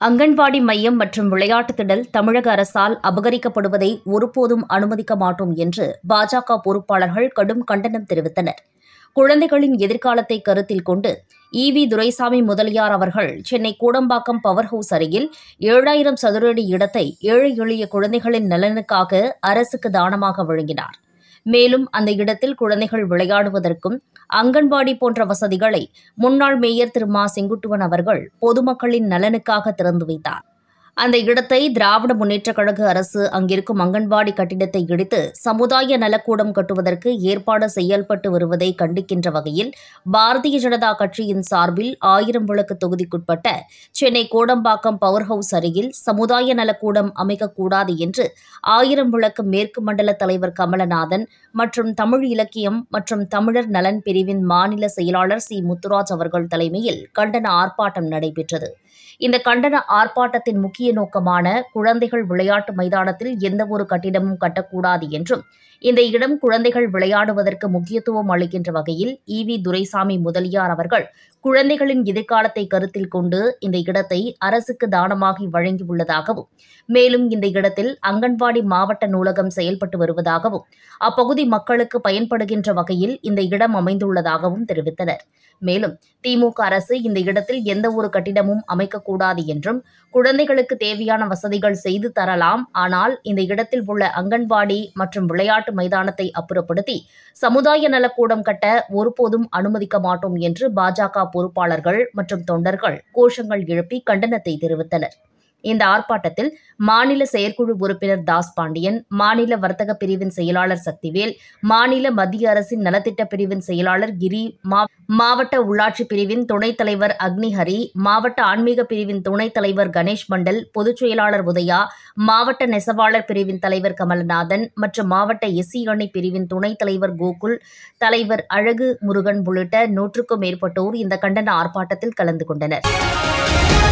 அங்கன்வாடி மையம் மற்றும் விளையாட்டுத் திடல் தமிழக அரசால் அபகரிக்கப்படுவதை ஒருபோதும் அனுமதிக்க மாட்டோம் என்று பாஜக பொறுப்பாளர்கள் கடும் கண்டனம் தெரிவித்தனர் குழந்தைகளின் எதிர்காலத்தை கருத்தில் கொண்டு ஈவி துரைசாமி முதலியார் அவர்கள் சென்னை கூடம்பாக்கம் பவர் ஹவுஸ் அருகில் ஏழாயிரம் சதுரடி இடத்தை ஏழை எளிய குழந்தைகளின் நலனுக்காக அரசுக்கு தானமாக வழங்கினார் மேலும் அந்த இடத்தில் குழந்தைகள் விளையாடுவதற்கும் அங்கன்வாடி போன்ற வசதிகளை முன்னாள் மேயர் திரு மா செங்குட்டுவன் அவர்கள் பொதுமக்களின் நலனுக்காக திறந்து வைத்தார் அந்த இடத்தை திராவிட முன்னேற்றக் கழக அரசு அங்கிருக்கும் அங்கன்வாடி கட்டிடத்தை இடித்து சமுதாய நலக்கூடம் கட்டுவதற்கு ஏற்பாடு செயல்பட்டு வருவதை கண்டிக்கின்ற வகையில் பாரதிய ஜனதா கட்சியின் சார்பில் ஆயிரம் விளக்கு தொகுதிக்குட்பட்ட சென்னை கோடம்பாக்கம் பவர் ஹவுஸ் அருகில் சமுதாய நலக்கூடம் அமைக்கக்கூடாது என்று ஆயிரம் விளக்கு மேற்கு மண்டல தலைவர் கமலநாதன் மற்றும் தமிழ் இலக்கியம் மற்றும் தமிழர் நலன் பிரிவின் மாநில செயலாளர் சி முத்துராஜ் அவர்கள் தலைமையில் கண்டன ஆர்ப்பாட்டம் நடைபெற்றது இந்த கண்டன ஆர்ப்பாட்டத்தின் முக்கிய நோக்கமான குழந்தைகள் விளையாட்டு மைதானத்தில் எந்தவொரு கட்டிடமும் கட்டக்கூடாது என்றும் இந்த இடம் குழந்தைகள் விளையாடுவதற்கு முக்கியத்துவம் அளிக்கின்ற வகையில் ஈவி துரைசாமி முதலியார் அவர்கள் குழந்தைகளின் எதிர்காலத்தை கருத்தில் கொண்டு இந்த இடத்தை அரசுக்கு தானமாகி வழங்கியுள்ளதாகவும் மேலும் இந்த இடத்தில் அங்கன்வாடி மாவட்ட நூலகம் செயல்பட்டு வருவதாகவும் அப்பகுதி மக்களுக்கு பயன்படுகின்ற வகையில் இந்த இடம் அமைந்துள்ளதாகவும் தெரிவித்தனர் மேலும் திமுக அரசு இந்த இடத்தில் எந்த ஒரு கட்டிடமும் அமைக்கக்கூடாது என்றும் குழந்தைகளுக்கு தேவையான வசதிகள் செய்து தரலாம் ஆனால் இந்த இடத்தில் உள்ள அங்கன்வாடி மற்றும் விளையாட்டு மைதானத்தை அப்புறப்படுத்தி சமுதாய நலக்கூடம் கட்ட ஒருபோதும் அனுமதிக்க மாட்டோம் என்று பாஜக பொறுப்பாளர்கள் மற்றும் தொண்டர்கள் கோஷங்கள் எழுப்பி கண்டனத்தை தெரிவித்தனர் இந்த ஆர்ப்பாட்டத்தில் மாநில செயற்குழு உறுப்பினர் தாஸ் பாண்டியன் மாநில வர்த்தக பிரிவின் செயலாளர் சக்திவேல் மாநில மத்திய அரசின் நலத்திட்ட பிரிவின் செயலாளர் கிரி மா- மாவட்ட உள்ளாட்சி பிரிவின் துணைத் தலைவர் அக்னிஹரி மாவட்ட ஆன்மீக பிரிவின் துணைத் தலைவர் கணேஷ் மண்டல் பொதுச் செயலாளர் உதயா மாவட்ட நெசவாளர் பிரிவின் தலைவர் கமலநாதன் மற்றும் மாவட்ட எஸ்சி அணி பிரிவின் துணைத் தலைவர் கோகுல் தலைவர் அழகு முருகன் உள்ளிட்ட நூற்றுக்கும் மேற்பட்டோர் இந்த கண்டன ஆர்ப்பாட்டத்தில் கலந்து கொண்டனர்